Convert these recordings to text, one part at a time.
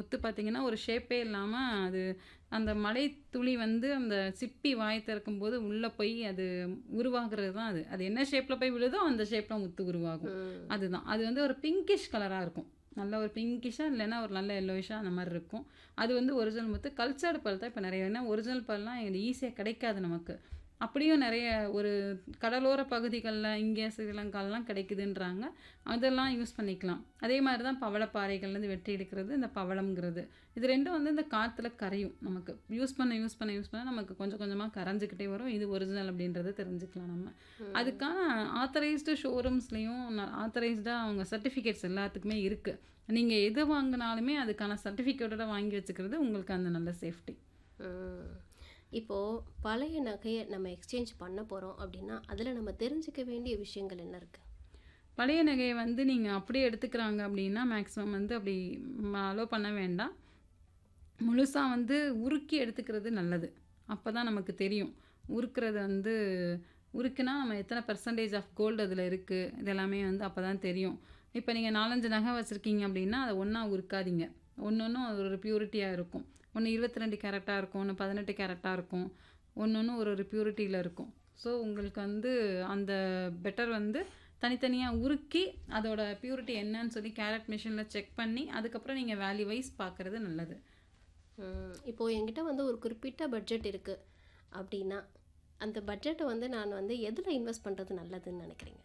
முத்து பார்த்தீங்கன்னா, ஒரு ஷேப்பே இல்லாம அது அந்த மழை துளி வந்து அந்த சிப்பி வாய் திறக்கும்போது உள்ள போய் அது உருவாகுறது தான் அது. அது என்ன ஷேப்ல போய் விழுதோ, அந்த ஷேப்ல முத்து உருவாகும். ம். அதுதான். அது வந்து ஒரு பிங்கிஷ் கலரா இருக்கும். நல்ல ஒரு பிங்கிஷ்ஷா இல்லைன்னா ஒரு நல்ல எல்லோயிஷ்ஷா அந்த மாரி இருக்கும். அது வந்து ஒரிஜினல் முத்து. கல்ச்சர்டு பெர்ல் தான் இப்ப நெறைய ஏன்னா ஒரிஜினல் பெர்ல்லாம் இது ஈஸியா கிடைக்காது நமக்கு. அப்படியும் நெறைய ஒரு கடலோர பகுதிகள்ல இங்கே ஸ்ரீலங்காலலாம் கிடைக்குதுன்றாங்க. அதெல்லாம் யூஸ் பண்ணிக்கலாம். அதே மாரி தான் பவளப்பாறைகள்லேருந்து வெட்டி எடுக்கிறது இந்த பவளம்ங்கிறது. இது 2ம் வந்து இந்த காத்துல கரையும் நமக்கு. யூஸ் பண்ண, யூஸ் பண்ண, யூஸ் பண்ண நமக்கு கொஞ்சம் கொஞ்சமா கரைஞ்சுக்கிட்டே வரும். இது ஒரிஜினல் அப்படின்றத தெரிஞ்சுக்கலாம் நம்ம. ம். அதுக்கான ஆத்தரைஸ்டு ஷோரூம்ஸ்லயும் ந ஆத்தரைஸ்டா அவங்க சர்டிஃபிகேட்ஸ் எல்லாத்துக்குமே இருக்கு. நீங்க எது வாங்குனாலுமே அதுக்கான சர்டிஃபிகேட்டோட வாங்கி வச்சுக்கிறது உங்களுக்கு அந்த நல்ல சேஃப்டி. ம். இப்போ பழைய நகைய நம்ம எக்ஸ்சேஞ்ச் பண்ண போறோம் அப்படின்னா, அதுல நம்ம தெரிஞ்சுக்க வேண்டிய விஷயங்கள் என்ன இருக்கு? பழைய நகைய வந்து நீங்க அப்படியே எடுத்துக்கிறாங்க அப்படின்னா, மேக்ஸிமம் வந்து அப்படி அலோ பண்ண வேண்டாம். முழுசா வந்து உருக்கி எடுத்துக்கிறது நல்லது. அப்பதான் நமக்கு தெரியும். உருக்குறது வந்து உருக்குனா நம்ம எத்தனை பெர்சன்டேஜ் ஆஃப் கோல்டு அதில இருக்கு. இது எல்லாமே வந்து அப்பதான் தெரியும். இப்ப நீங்க 4, 5 நகை வச்சிருக்கீங்க அப்படின்னா, அத ஒண்ணா உருக்காதீங்க. ஒண்ணொண்ணும் அது ஒரு பியூரிட்டியா இருக்கும். ஒண்ணு 22 கேரட்டா இருக்கும். ஒண்ணு 18 கேரட்டா இருக்கும். ஒண்ணொண்ணும் ஒரு ஒரு பியூரிட்டில இருக்கும். ஸோ உங்களுக்கு வந்து அந்த பெட்டர் வந்து தனித்தனியா உருக்கி, அதோட பியூரிட்டி என்னன்னு சொல்லி கேரட் மிஷின்ல செக் பண்ணி, அதுக்கப்புறம் நீங்க வேல்யூ வைஸ் பார்க்கறது நல்லது. ம். இப்போ என்கிட்ட வந்து ஒரு குறிப்பிட்ட பட்ஜெட் இருக்கு அப்படின்னா, அந்த பட்ஜெட்ட வந்து நான் வந்து எதுல இன்வெஸ்ட் பண்றது நல்லதுன்னு நெனைக்கிறீங்க?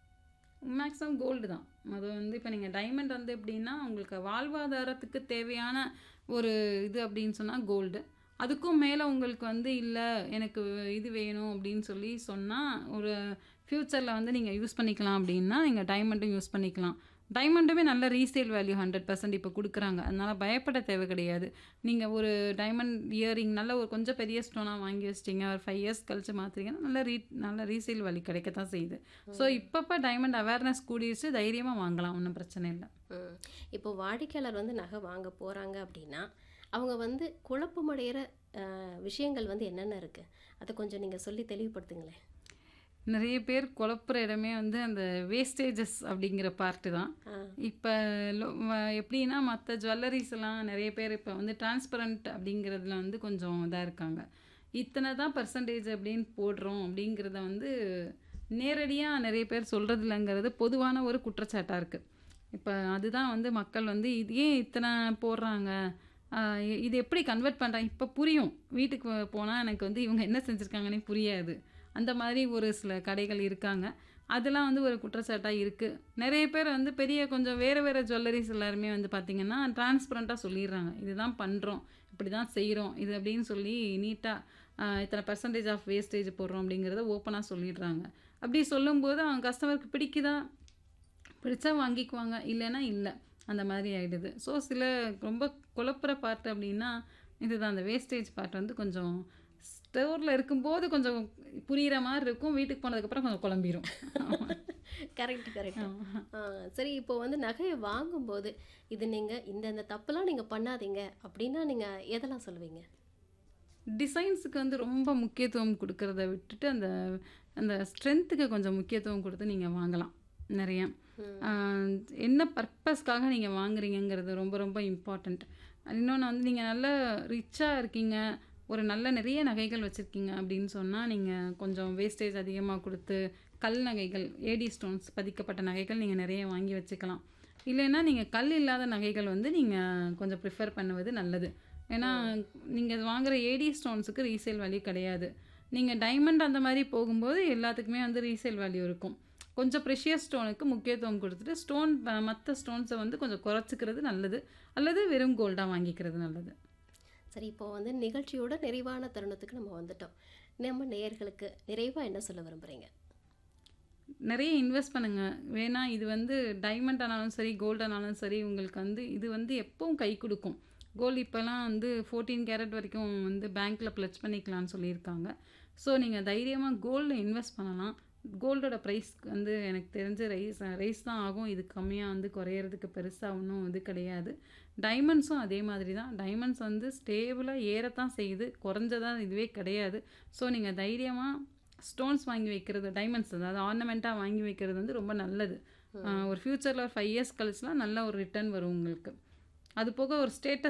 மேக்ஸிமம் கோல்டு தான். அது வந்து இப்ப நீங்க டைமண்ட் வந்து எப்படின்னா, உங்களுக்கு வாழ்வாதாரத்துக்கு தேவையான ஒரு இது அப்படின்னு சொன்னா கோல்டு. அதுக்கும் மேல உங்களுக்கு வந்து இல்ல எனக்கு இது வேணும் அப்படின்னு சொல்லி சொன்னா, ஒரு ஃபியூச்சர்ல வந்து நீங்க யூஸ் பண்ணிக்கலாம் அப்படின்னா, நீங்க டைமண்டும் யூஸ் பண்ணிக்கலாம். டைமண்டுமே நல்ல ரீசேல் வேல்யூ 100% இப்ப குடுக்குறாங்க. அதனால பயப்பட தேவை கிடையாது. நீங்க ஒரு டைமண்ட் இயரிங் நல்ல ஒரு கொஞ்சம் பெரிய ஸ்டோனா வாங்கி வச்சுட்டீங்க. ஒரு 5 இயர்ஸ் கழிச்சு மாத்துறீங்கன்னா, நல்ல ரீ நல்ல ரீசேல் வேல்யூ கிடைக்கத்தான் செய்யுது. ஸோ ம். இப்பப்ப டைமண்ட் அவேர்னஸ் கூடிருச்சு. தைரியமா வாங்கலாம். ஒண்ணும் பிரச்சனை இல்ல. ம். இப்போ வாடிக்கையாளர் வந்து நகை வாங்க போறாங்க அப்படின்னா, அவங்க வந்து குழப்பமடையிற அ விஷயங்கள் வந்து என்னென்ன இருக்கு? அத கொஞ்சம் நீங்க சொல்லி தெளிவுபடுத்துங்களேன். நெறைய பேர் குழப்புற இடமே வந்து அந்த வேஸ்டேஜஸ் அப்படிங்கிற பார்ட்டு தான். ஆ. இப்ப லோ வ எப்படின்னா மத்த ஜுவல்லரீஸ்லாம் நெறைய பேர் இப்ப வந்து டிரான்ஸ்பரண்ட் அப்படிங்கிறதுல வந்து கொஞ்சம் இதா இருக்காங்க. இத்தனை தான் பெர்சன்டேஜ் அப்படின்னு போடுறோம் அப்படிங்கிறத வந்து நேரடியா நெறைய பேர் சொல்றது இல்லங்கிறது பொதுவான ஒரு குற்றச்சாட்டா இருக்கு. இப்ப அதுதான் வந்து மக்கள் வந்து இது ஏன் இத்தனை போடுறாங்க? அ இது எப்படி கன்வெர்ட் பண்றாங்க? இப்ப புரியும். வீட்டுக்கு போனா எனக்கு வந்து இவங்க என்ன செஞ்சிருக்காங்கன்னே புரியாது. அந்த மாதிரி ஒரு சில கடைகள் இருக்காங்க. அதெல்லாம் வந்து ஒரு குற்றச்சாட்டா இருக்கு. நெறைய பேர் வந்து பெரிய கொஞ்சம் வேற வேற ஜுவல்லரீஸ் எல்லாருமே வந்து பார்த்தீங்கன்னா, டிரான்ஸ்பரண்டா சொல்லிர்றாங்க. இதுதான் பண்றோம். இப்படிதான் செய்றோம். இது அப்படின்னு சொல்லி நீட்டா அ இத்தனை பெர்சன்டேஜ் ஆஃப் வேஸ்டேஜ் போடுறோம் அப்படிங்கிறத ஓப்பனா சொல்லிடுறாங்க. அப்படி சொல்லும்போது அவங்க கஸ்டமருக்கு பிடிக்குதா? பிடிச்சா வாங்கிக்குவாங்க. இல்லைன்னா இல்ல. அந்த மாதிரி ஆயிடுது. ஸோ சில ரொம்ப குழப்புற பார்ட் அப்படின்னா, இதுதான் அந்த வேஸ்டேஜ் பார்ட் வந்து கொஞ்சம் ஸ்டோர்ல இருக்கும்போது கொஞ்சம் புரியிற மாரி இருக்கும். வீட்டுக்கு போனதுக்கப்புறம் கொஞ்சம் குழம்பிரும். ஆமா. Correct, correct. ஆமா. ஆ சரி இப்போ வந்து நகைய வாங்கும்போது, இது நீங்க இந்த இந்த தப்புலாம் நீங்க பண்ணாதீங்க அப்படின்னா, நீங்க எதெல்லாம் சொல்லுவீங்க? டிசைன்ஸுக்கு வந்து ரொம்ப முக்கியத்துவம் குடுக்கறத விட்டுட்டு, அந்த அந்த ஸ்ட்ரென்த்துக்கு கொஞ்சம் முக்கியத்துவம் குடுத்து நீங்க வாங்கலாம். நெறைய. ஆ ம். என்ன பர்ப்பஸ்க்காக நீங்க வாங்குறீங்கங்கிறது ரொம்ப ரொம்ப இம்பார்ட்டன்ட். இன்னொன்னு வந்து நீங்க நல்லா ரிச்சா இருக்கீங்க. ஒரு நல்ல நெறைய நகைகள் வச்சிருக்கீங்க அப்படின்னு சொன்னா, நீங்க கொஞ்சம் வேஸ்டேஜ் அதிகமா குடுத்து, கல் நகைகள், ஏடி ஸ்டோன்ஸ் பதிக்கப்பட்ட நகைகள் நீங்க நெறைய வாங்கி வச்சுக்கலாம். இல்லைன்னா நீங்க கல் இல்லாத நகைகள் வந்து நீங்க கொஞ்சம் ப்ரிஃபர் பண்ணுவது நல்லது. ஏன்னா, ம். நீங்க வாங்குற ஏடி ஸ்டோன்ஸுக்கு ரீசேல் வேல்யூ கிடையாது. நீங்க டைமண்ட் அந்த மாரி போகும்போது எல்லாத்துக்குமே வந்து ரீசேல் வேல்யூ இருக்கும். கொஞ்சம் ப்ரெஷியஸ் ஸ்டோனுக்கு முக்கியத்துவம் குடுத்துட்டு, ஸ்டோன் அ மத்த ஸ்டோன்ஸ வந்து கொஞ்சம் குறைச்சுக்கிறது நல்லது. அல்லது வெறும் கோல்டா வாங்கிக்கிறது நல்லது. சரி இப்போ வந்து நிகழ்ச்சியோட நிறைவான தருணத்துக்கு நம்ம வந்துட்டோம். நம்ம நேயர்களுக்கு நிறைவா என்ன சொல்ல விரும்புறீங்க? நெறைய இன்வெஸ்ட் பண்ணுங்க. வேணா இது வந்து டைமண்ட் ஆனாலும் சரி, கோல்ட் ஆனாலும் சரி, உங்களுக்கு வந்து இது வந்து எப்பவும் கை குடுக்கும். கோல்டு இப்பலாம் வந்து 14 கேரட் வரைக்கும் வந்து பேங்க்ல பிளட்ஜ் பண்ணிக்கலாம்னு சொல்லியிருக்காங்க. ஸோ நீங்க தைரியமா கோல்ட்ல இன்வெஸ்ட் பண்ணலாம். கோல்டோட பிரைஸ் வந்து எனக்கு தெரிஞ்சு ரைஸ் ரைஸ் தான் ஆகும். இது கம்மியா வந்து குறையறதுக்கு பெருசா ஒண்ணும் இது கிடையாது. டைமண்ட்ஸும் அதே மாதிரி தான். டைமண்ட்ஸ் வந்து ஸ்டேபிளா ஏறத்தான் செய்யுது. குறைஞ்சதா இதுவே கிடையாது. ஸோ நீங்க தைரியமா ஸ்டோன்ஸ் வாங்கி வைக்கிறது, டைமண்ட்ஸ் அதாவது ஆர்னமெண்ட்டா வாங்கி வைக்கிறது வந்து ரொம்ப நல்லது. அ ம். ஒரு ஃபியூச்சர்ல ஒரு 5 இயர்ஸ் கழிச்சுலாம் நல்ல ஒரு ரிட்டர்ன் வரும் உங்களுக்கு. அது போக ஒரு ஸ்டேட்டஸ்